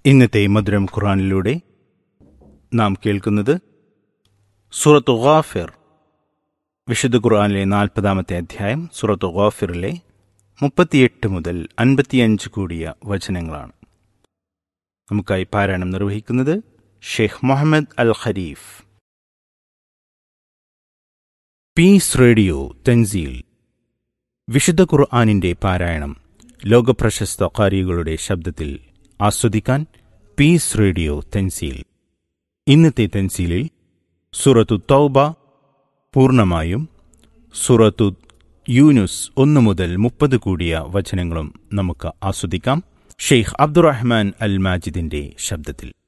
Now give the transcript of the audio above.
ഇന്നത്തെ മധുരം ഖുറാനിലൂടെ നാം കേൾക്കുന്നത് സൂറത്ത് ഗാഫിർ വിശുദ്ധ ഖുർആനിലെ നാൽപ്പതാമത്തെ അധ്യായം സൂറത്ത് ഗാഫിറിലെ മുപ്പത്തിയെട്ട് മുതൽ അൻപത്തിയഞ്ച് കൂടിയ വചനങ്ങളാണ് നമുക്കായി പാരായണം നിർവഹിക്കുന്നത് Sheikh Muhammad Al Khareef Peace Radio Tanzeel വിശുദ്ധ ഖുർആാനിന്റെ പാരായണം ലോകപ്രശസ്ത കാരികളുടെ ശബ്ദത്തിൽ ആസ്വദിക്കാൻ പീസ് റേഡിയോ തെൻസീൽ ഇന്നത്തെ തെൻസീലിൽ സുറത്തു തൗബ പൂർണ്ണമായും സുറത്തു യൂനുസ് ഒന്നു മുതൽ മുപ്പത് കൂടിയ വചനങ്ങളും നമുക്ക് ആസ്വദിക്കാം ഷെയ്ഖ് അബ്ദുറഹ്മാൻ അൽ മാജിദിന്റെ ശബ്ദത്തിൽ